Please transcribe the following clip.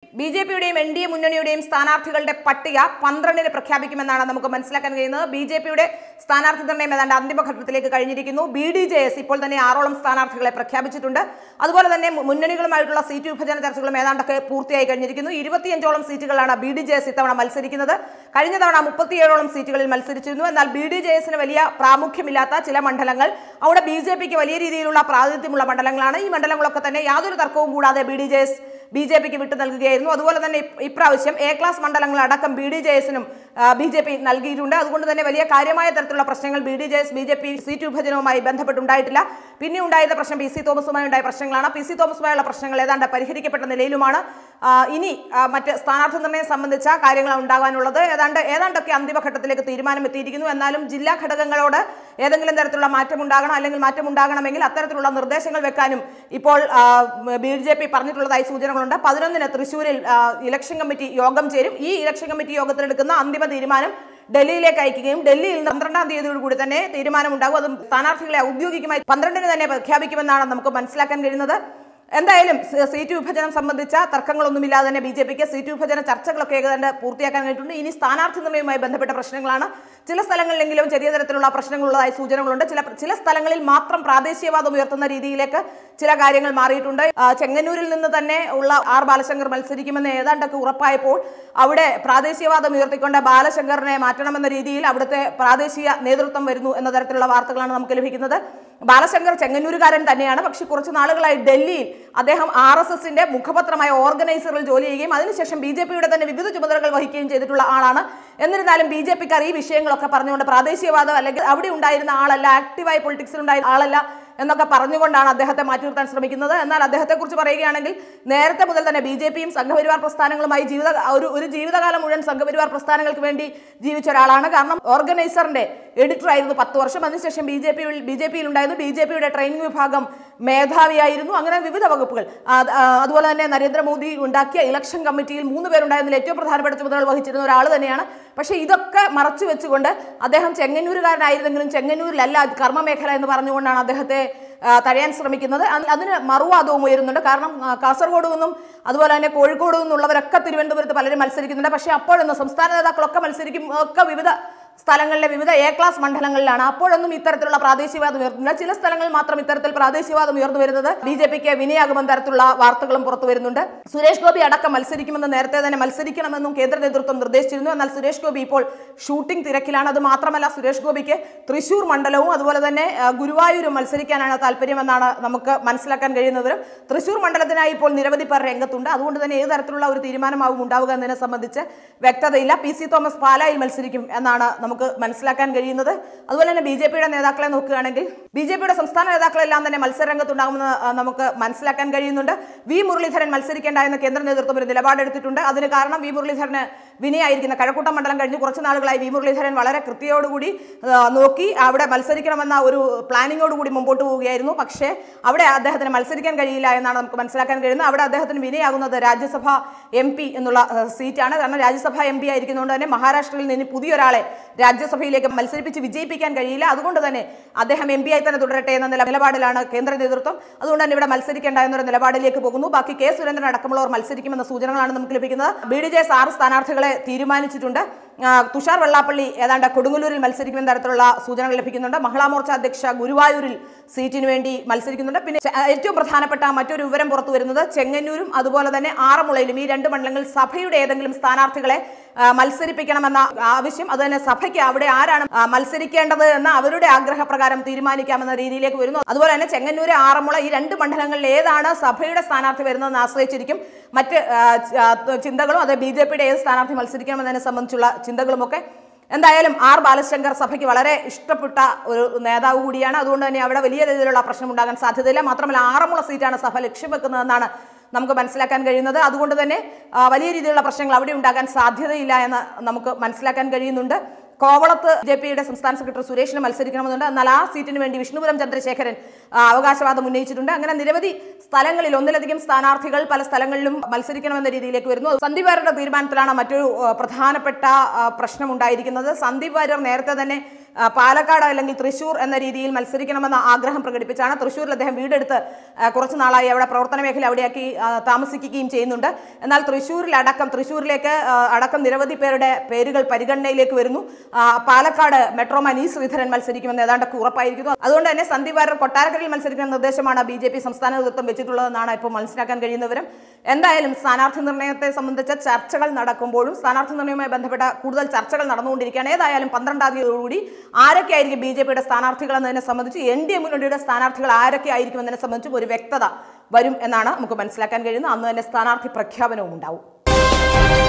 B J പിയുടെയും N D A മുന്നണിയുടെയും സ്ഥാനാർത്ഥികളുടെ പട്ടിക പന്ത്രണ്ടിന് പ്രഖ്യാപിക്കുമെന്നാണ് നമുക്ക് മനസ്സിലാക്കാൻ കഴിയുന്നത് ബി ജെ പിയുടെ സ്ഥാനാർത്ഥി നിർണ്ണയം ഏതാണ്ട് അന്തിമഘട്ടത്തിലേക്ക് കഴിഞ്ഞിരിക്കുന്നു ബി ഡി ജെ എസ് ഇപ്പോൾ തന്നെ ആറോളം സ്ഥാനാർത്ഥികളെ പ്രഖ്യാപിച്ചിട്ടുണ്ട് അതുപോലെ തന്നെ മു- മുന്നണികളുമായിട്ടുള്ള സീറ്റ് വിഭജന ചർച്ചകളും ഏതാണ്ടൊക്കെ പൂർത്തിയായി കഴിഞ്ഞിരിക്കുന്നു ഇരുപത്തിയഞ്ചോളം സീറ്റുകളാണ് ബി ഡി ജെ എസ് ഇത്തവണ മത്സരിക്കുന്നത് കഴിഞ്ഞ തവണ മുപ്പത്തിയേഴോളം സീറ്റുകളിൽ മത്സരിച്ചിരുന്നു എന്നാൽ ബി ഡി ജെ എസിന് വലിയ പ്രാമുഖ്യമില്ലാത്ത ചില മണ്ഡലങ്ങൾ അവിടെ ബി ജെ പിക്ക് വലിയ രീതിയിലുള്ള പ്രാതിനിധ്യമുള്ള മണ്ഡലങ്ങളാണ് ഈ മണ്ഡലങ്ങളൊക്കെ തന്നെ യാതൊരു തർക്കവും കൂടാതെ B D J S B J പിക്ക് വിട്ടു നൽകുകയായിരുന്നു അതുപോലെ തന്നെ ഇപ്- ഇപ്രാവശ്യം എ ക്ലാസ് മണ്ഡലങ്ങളടക്കം ബി ഡി ജെ എസിനും ബി ജെ പി നൽകിയിട്ടുണ്ട് അതുകൊണ്ട് തന്നെ വലിയ കാര്യമായ തരത്തിലുള്ള പ്രശ്നങ്ങൾ B D J S B J P seat വിഭജനവുമായി ബന്ധപ്പെട്ടുണ്ടായിട്ടില്ല പിന്നെ ഉണ്ടായത് പ്രശ്നം പി സി തോമസുമായി ഉണ്ടായ പ്രശ്നങ്ങളാണ് പി സി തോമസുമായുള്ള പ്രശ്നങ്ങൾ ഏതാണ്ട് പരിഹരിക്കപ്പെട്ട നിലയിലുമാണ് ആ, ഇനി ആ, മറ്റ് സ്ഥാനാർത്ഥി നിർണ്ണയം സംബന്ധിച്ച കാര്യങ്ങളാണ് ഉണ്ടാകാനുള്ളത് ഏതാണ്ട് ഏതാണ്ടൊക്കെ അന്തിമഘട്ടത്തിലേക്ക് തീരുമാനം എത്തിയിരിക്കുന്നു എന്നാലും ജില്ലാ ഘടകങ്ങളോട് ഏതെങ്കിലും തരത്തിലുള്ള മാറ്റം ഉണ്ടാകണം അല്ലെങ്കിൽ മാറ്റം ഉണ്ടാകണമെങ്കിൽ അത്തരത്തിലുള്ള നിർദ്ദേശങ്ങൾ വെക്കാനും ഇപ്പോൾ ബി ജെ പി പറഞ്ഞിട്ടുള്ളതായി സൂചനകളുണ്ട് പതിനൊന്നിന് തൃശ്ശൂരിൽ ആ, ഇലക്ഷൻ കമ്മിറ്റി യോഗം ചേരും ഈ ഇലക്ഷൻ കമ്മിറ്റി യോഗത്തിലെടുക്കുന്ന അന്തിമ തീരുമാനം ഡൽഹിയിലേക്ക് അയക്കുകയും ഡൽഹിയിൽ നിന്ന് പന്ത്രണ്ടാം തീയതിയോട് കൂടി തന്നെ തീരുമാനമുണ്ടാകും അത് സ്ഥാനാർത്ഥികളെ ഔദ്യോഗികമായി പന്ത്രണ്ടിന് തന്നെ പ്രഖ്യാപിക്കുമെന്നാണ് നമുക്ക് മനസ്സിലാക്കാൻ കഴിയുന്നത് എന്തായാലും സ- സീറ്റ് വിഭജനം സംബന്ധിച്ച തർക്കങ്ങളൊന്നുമില്ലാതെ തന്നെ ബി ജെ പിക്ക് സീറ്റ് വിഭജന ചർച്ചകളൊക്കെ ഏതാണ്ട് പൂർത്തിയാക്കാൻ കഴിഞ്ഞിട്ടുണ്ട് ഇനി സ്ഥാനാർത്ഥി നിർണ്ണയവുമായി ബന്ധപ്പെട്ട പ്രശ്നങ്ങളാണ് ചില സ്ഥലങ്ങളിലെങ്കിലും ചെറിയ തരത്തിലുള്ള പ്രശ്നങ്ങളുള്ളതായി സൂചനകളുണ്ട് ചില ചില സ്ഥലങ്ങളിൽ മാത്രം പ്രാദേശികവാദം ഉയർത്തുന്ന രീതിയിലേക്ക് ചില കാര്യങ്ങൾ മാറിയിട്ടുണ്ട് ആ, ചെങ്ങന്നൂരിൽ നിന്ന് തന്നെ ഉള്ള ആർ ബാലശങ്കർ മത്സരിക്കുമെന്ന് ഏതാണ്ടൊക്കെ ഉറപ്പായപ്പോൾ അവിടെ പ്രാദേശികവാദം ഉയർത്തിക്കൊണ്ട് ബാലശങ്കറിനെ മാറ്റണമെന്ന രീതിയിൽ അവിടുത്തെ പ്രാദേശിക നേതൃത്വം വരുന്നു എന്ന തരത്തിലുള്ള വാർത്തകളാണ് നമുക്ക് ലഭിക്കുന്നത് ബാലശങ്കർ ചെങ്ങന്നൂരുകാരൻ തന്നെയാണ് പക്ഷെ കുറച്ച് നാളുകളായി ഡൽഹിയിൽ അദ്ദേഹം ആർ എസ് എസിന്റെ മുഖപത്രമായ ഓർഗനൈസറിൽ ജോലി ചെയ്യുകയും അതിനുശേഷം ബി ജെ പിയുടെ തന്നെ വിവിധ ചുമതലകൾ വഹിക്കുകയും ചെയ്തിട്ടുള്ള ആളാണ് എന്നിരുന്നാലും ബി ജെ പിക്കാർ ഈ വിഷയങ്ങളൊക്കെ പറഞ്ഞുകൊണ്ട് പ്രാദേശികവാദം അല്ലെങ്കിൽ അവിടെ ഉണ്ടായിരുന്ന ആളല്ല ആക്റ്റീവായി പൊളിറ്റിക്സിൽ ഉണ്ടായിരുന്ന ആളല്ല എന്നൊക്കെ പറഞ്ഞുകൊണ്ടാണ് അദ്ദേഹത്തെ മാറ്റി നിർത്താൻ ശ്രമിക്കുന്നത് എന്നാൽ അദ്ദേഹത്തെക്കുറിച്ച് പറയുകയാണെങ്കിൽ നേരത്തെ മുതൽ തന്നെ ബി ജെ പിയും സംഘപരിവാർ പ്രസ്ഥാനങ്ങളുമായി ജീവിത ഒരു ഒരു ജീവിതകാലം മുഴുവൻ സംഘപരിവാർ പ്രസ്ഥാനങ്ങൾക്ക് വേണ്ടി ജീവിച്ച ഒരാളാണ് കാരണം ഓർഗനൈസറിന്റെ എഡിറ്റർ ആയിരുന്നു പത്ത് വർഷം അതിനുശേഷം ബി ജെ പിയിൽ ബി ജെ പിയിൽ ഉണ്ടായിരുന്നു ബി ജെ പിയുടെ ട്രെയിനിങ് വിഭാഗം മേധാവിയായിരുന്നു അങ്ങനെ വിവിധ വകുപ്പുകൾ ആ, ആ, അതുപോലെ തന്നെ നരേന്ദ്രമോദി ഉണ്ടാക്കിയ ഇലക്ഷൻ കമ്മിറ്റിയിൽ മൂന്ന് പേരുണ്ടായിരുന്നതിൽ ഏറ്റവും പ്രധാനപ്പെട്ട ചുമതലകൾ വഹിച്ചിരുന്ന ഒരാൾ തന്നെയാണ് പക്ഷേ ഇതൊക്കെ മറച്ചു വെച്ചുകൊണ്ട് അദ്ദേഹം ചെങ്ങന്നൂരുകാരനായിരുന്നെങ്കിലും ചെങ്ങന്നൂരിലല്ല കർമ്മമേഖല എന്ന് പറഞ്ഞുകൊണ്ടാണ് അദ്ദേഹത്തെ ആ, തഴയാൻ ശ്രമിക്കുന്നത് അത് അതിന് മറുവാദവും ഉയരുന്നുണ്ട് കാരണം ആ, കാസർഗോഡ് നിന്നും അതുപോലെ തന്നെ കോഴിക്കോട് നിന്നുള്ളവരൊക്കെ തിരുവനന്തപുരത്ത് പലരും മത്സരിക്കുന്നുണ്ട് പക്ഷേ അപ്പോഴൊന്നും സംസ്ഥാന നേതാക്കളൊക്കെ മത്സരിക്കും ഒക്കെ വിവിധ സ്ഥലങ്ങളിലെ വിവിധ എ ക്ലാസ് മണ്ഡലങ്ങളിലാണ് അപ്പോഴൊന്നും ഇത്തരത്തിലുള്ള പ്രാദേശികവാദം ഉയർത്തുന്നില്ല ചില സ്ഥലങ്ങളിൽ മാത്രം ഇത്തരത്തിൽ പ്രാദേശികവാദം ഉയർന്നു വരുന്നത് ബി ജെ പിക്ക് വിനയാകുമെന്ന തരത്തിലുള്ള വാർത്തകളും പുറത്തു വരുന്നുണ്ട് സുരേഷ് ഗോപി അടക്കം മത്സരിക്കുമെന്ന് നേരത്തെ തന്നെ മത്സരിക്കണമെന്നും കേന്ദ്ര നേതൃത്വം നിർദ്ദേശിച്ചിരുന്നു എന്നാൽ സുരേഷ് ഗോപി ഇപ്പോൾ ഷൂട്ടിംഗ് തിരക്കിലാണ് അത് മാത്രമല്ല സുരേഷ് ഗോപിക്ക് തൃശൂർ മണ്ഡലവും അതുപോലെ തന്നെ ആ, ഗുരുവായൂരും മത്സരിക്കാനാണ് താല്പര്യമെന്നാണ് നമുക്ക് മനസ്സിലാക്കാൻ കഴിയുന്നത് തൃശൂർ മണ്ഡലത്തിനായി ഇപ്പോൾ നിരവധി പേർ രംഗത്തുണ്ട് അതുകൊണ്ട് തന്നെ ഏത് തരത്തിലുള്ള ഒരു തീരുമാനമാവും ഉണ്ടാവുക എന്നതിനെ സംബന്ധിച്ച് വ്യക്തതയില്ല പി സി തോമസ് പാലായിൽ മത്സരിക്കും എന്നാണ് നമുക്ക് മനസ്സിലാക്കാൻ കഴിയുന്നത് അതുപോലെ തന്നെ ബി ജെ പിയുടെ നേതാക്കളെ നോക്കുകയാണെങ്കിൽ ബി ജെ പിയുടെ സംസ്ഥാന നേതാക്കളെല്ലാം തന്നെ മത്സരരംഗത്തുണ്ടാകുമെന്ന് ആ, നമുക്ക് മനസ്സിലാക്കാൻ കഴിയുന്നുണ്ട് വി മുരളീധരൻ മത്സരിക്കേണ്ട എന്ന് കേന്ദ്ര നേതൃത്വം ഒരു നിലപാടെടുത്തിട്ടുണ്ട് അതിന് കാരണം വി മുരളീധരന് വിനയായിരിക്കുന്ന കഴക്കൂട്ടം മണ്ഡലം കഴിഞ്ഞ് കുറച്ച് നാളുകളായി വി മുരളീധരൻ വളരെ കൃത്യയോടുകൂടി ആ, നോക്കി അവിടെ മത്സരിക്കണമെന്ന ഒരു പ്ലാനിങ്ങോടുകൂടി മുമ്പോട്ട് പോവുകയായിരുന്നു പക്ഷേ അവിടെ അദ്ദേഹത്തിന് മത്സരിക്കാൻ കഴിയില്ല എന്നാണ് നമുക്ക് മനസ്സിലാക്കാൻ കഴിയുന്നത് അവിടെ അദ്ദേഹത്തിന് വിനയാകുന്നത് രാജ്യസഭ എം പി എന്നുള്ള ആ, സീറ്റാണ് കാരണം രാജ്യസഭ എം പി ആയിരിക്കുന്നതുകൊണ്ട് തന്നെ മഹാരാഷ്ട്രയിൽ നിന്ന് പുതിയൊരാളെ രാജ്യസഭയിലേക്ക് മത്സരിപ്പിച്ച് വിജയിപ്പിക്കാൻ കഴിയില്ല അതുകൊണ്ട് തന്നെ അദ്ദേഹം എം പി ആയി തന്നെ തുടരട്ടെ എന്ന നില- നിലപാടിലാണ് കേന്ദ്ര നേതൃത്വം അതുകൊണ്ട് തന്നെ ഇവിടെ മത്സരിക്കേണ്ട എന്നൊരു നിലപാടിലേക്ക് പോകുന്നു ബാക്കി കെ സുരേന്ദ്രൻ അടക്കമുള്ളവർ മത്സരിക്കുമെന്ന സൂചനകളാണ് നമുക്ക് ലഭിക്കുന്നത് ബി ഡി ജെ എസ് ആറ് സ്ഥാനാർത്ഥികളെ തീരുമാനിച്ചിട്ടുണ്ട് ആ, തുഷാർ വെള്ളാപ്പള്ളി ഏതാണ്ട് കൊടുങ്ങല്ലൂരിൽ മത്സരിക്കുന്ന തരത്തിലുള്ള സൂചനകൾ ലഭിക്കുന്നുണ്ട് മഹിളാ മോർച്ച അധ്യക്ഷ ഗുരുവായൂരിൽ സീറ്റിന് വേണ്ടി മത്സരിക്കുന്നുണ്ട് പിന്നെ ചെ- ഏറ്റവും പ്രധാനപ്പെട്ട മറ്റൊരു വിവരം പുറത്തു വരുന്നത് ചെങ്ങന്നൂരും അതുപോലെ തന്നെ ആറന്മുളയിലും ഈ രണ്ട് മണ്ഡലങ്ങളിൽ സഭയുടെ ഏതെങ്കിലും സ്ഥാനാർത്ഥികളെ ആ, മത്സരിപ്പിക്കണമെന്ന ആവശ്യം അത് തന്നെ സഭയ്ക്ക് അവിടെ ആരാണ് ആ, മത്സരിക്കേണ്ടത് എന്ന് അവരുടെ ആഗ്രഹപ്രകാരം തീരുമാനിക്കാമെന്ന രീതിയിലേക്ക് വരുന്നു അതുപോലെ തന്നെ ചെങ്ങന്നൂര് ആറന്മുള ഈ രണ്ട് മണ്ഡലങ്ങളിൽ ഏതാണ് സഭയുടെ സ്ഥാനാർത്ഥി വരുന്നതെന്ന് ആശ്രയിച്ചിരിക്കും മറ്റ് ആ, ച- ആ, ചിന്തകളും അത് ബി ജെ പിയുടെ ഏത് സ്ഥാനാർത്ഥി മത്സരിക്കണമെന്നതിനെ സംബന്ധിച്ചുള്ള ചിന്തകളുമൊക്കെ എന്തായാലും ആർ ബാലശങ്കർ സഭയ്ക്ക് വളരെ ഇഷ്ടപ്പെട്ട ഒരു നേതാവ് കൂടിയാണ് അതുകൊണ്ട് തന്നെ അവിടെ വലിയ രീതിയിലുള്ള പ്രശ്നം ഉണ്ടാകാൻ സാധ്യതയില്ല മാത്രമല്ല ആറന്മുള സീറ്റാണ് സഭ ലക്ഷ്യം വെക്കുന്നതെന്നാണ് നമുക്ക് മനസ്സിലാക്കാൻ കഴിയുന്നത് അതുകൊണ്ട് തന്നെ ആ, വലിയ രീതിയിലുള്ള പ്രശ്നങ്ങൾ അവിടെ ഉണ്ടാകാൻ സാധ്യതയില്ല എന്ന് നമുക്ക് മനസ്സിലാക്കാൻ കഴിയുന്നുണ്ട് കോവളത്ത് ജെ പിയുടെ സംസ്ഥാന സെക്രട്ടറി സുരേഷിന് മത്സരിക്കണമെന്നുണ്ട് എന്നാൽ ആ സീറ്റിന് വേണ്ടി വിഷ്ണുപുരം ചന്ദ്രശേഖരൻ ആ, അവകാശവാദം ഉന്നയിച്ചിട്ടുണ്ട് അങ്ങനെ നിരവധി സ്ഥലങ്ങളിൽ ഒന്നിലധികം സ്ഥാനാർത്ഥികൾ പല സ്ഥലങ്ങളിലും മത്സരിക്കണമെന്ന രീതിയിലേക്ക് വരുന്നു സന്ദീപ് വാര്യരുടെ തീരുമാനത്തിലാണ് മറ്റൊരു ആ, പ്രധാനപ്പെട്ട ആ, പ്രശ്നം ഉണ്ടായിരിക്കുന്നത് സന്ദീപ് വാര്യർ നേരത്തെ തന്നെ ആ, പാലക്കാട് അല്ലെങ്കിൽ തൃശൂർ എന്ന രീതിയിൽ മത്സരിക്കണമെന്ന ആഗ്രഹം പ്രകടിപ്പിച്ചാണ് തൃശൂരിൽ അദ്ദേഹം വീടെടുത്ത് ആ, കുറച്ച് നാളായി അവിടെ പ്രവർത്തന മേഖല അവിടെയാക്കി ആ, താമസിക്കുകയും ചെയ്യുന്നുണ്ട് എന്നാൽ തൃശൂരിൽ അടക്കം തൃശൂരിലേക്ക് ആ, അടക്കം നിരവധി പേരുടെ പേരുകൾ പരിഗണനയിലേക്ക് വരുന്നു ആ, പാലക്കാട് മെട്രോമാൻ ഇ ശ്രീധരൻ മത്സരിക്കുമെന്ന് ഏതാണ്ടൊക്കെ ഉറപ്പായിരിക്കുന്നു അതുകൊണ്ട് തന്നെ സന്ദീപ് വാര്യർ കൊട്ടാരക്കരയിൽ മത്സരിക്കുന്ന നിർദ്ദേശമാണ് ബി ജെ പി സംസ്ഥാന നേതൃത്വം വെച്ചിട്ടുള്ളതെന്നാണ് ഇപ്പോൾ മനസ്സിലാക്കാൻ കഴിയുന്ന വിവരം എന്തായാലും സ്ഥാനാർത്ഥി നിർണയത്തെ സംബന്ധിച്ച ചർച്ചകൾ നടക്കുമ്പോഴും സ്ഥാനാർത്ഥി നിർണയവുമായി ബന്ധപ്പെട്ട കൂടുതൽ ചർച്ചകൾ നടന്നുകൊണ്ടിരിക്കുകയാണ് ഏതായാലും പന്ത്രണ്ടാം തീയതിയോടുകൂടി ആരൊക്കെയായിരിക്കും ബി ജെ പിയുടെ സ്ഥാനാർത്ഥികൾ എന്നതിനെ സംബന്ധിച്ച് എൻ ഡി എ മുന്നണിയുടെ സ്ഥാനാർത്ഥികൾ ആരൊക്കെ ആയിരിക്കും എന്നതിനെ സംബന്ധിച്ചും ഒരു വ്യക്തത വരും എന്നാണ് നമുക്ക് മനസ്സിലാക്കാൻ കഴിയുന്നത് അന്ന് തന്നെ സ്ഥാനാർത്ഥി പ്രഖ്യാപനവും ഉണ്ടാവും